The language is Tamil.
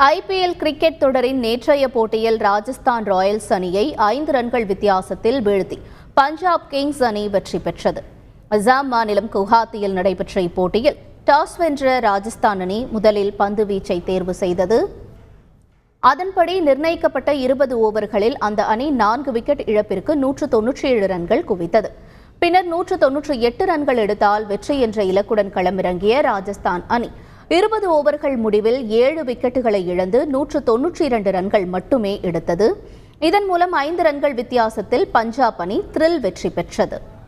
ஐபிஎல் கிரிக்கெட் தொடரின் நேற்றைய போட்டியில் ராஜஸ்தான் ராயல்ஸ் அணியை ஐந்து ரன்கள் வித்தியாசத்தில் வீழ்த்தி பஞ்சாப் கிங்ஸ் அணி வெற்றி பெற்றது அசாம் மாநிலம் குவஹாத்தியில் நடைபெற்ற இப்போட்டியில் டாஸ் வென்ற ராஜஸ்தான் அணி முதலில் பந்து வீச்சை தேர்வு செய்தது அதன்படி நிர்ணயிக்கப்பட்ட இருபது ஓவர்களில் அந்த அணி நான்கு விக்கெட் இழப்பிற்கு நூற்று தொன்னூற்றி ஏழு ரன்கள் குவித்தது பின்னர் நூற்று தொன்னூற்றி எட்டு ரன்கள் எடுத்தால் வெற்றி என்ற இலக்குடன் களமிறங்கிய ராஜஸ்தான் அணி இருபது ஓவர்கள் முடிவில் ஏழு விக்கெட்டுகளை இழந்து நூற்று தொன்னூற்றி இரண்டு ரன்கள் மட்டுமே எடுத்தது இதன் மூலம் ஐந்து ரன்கள் வித்தியாசத்தில் பஞ்சாப் அணி த்ரில் வெற்றி பெற்றது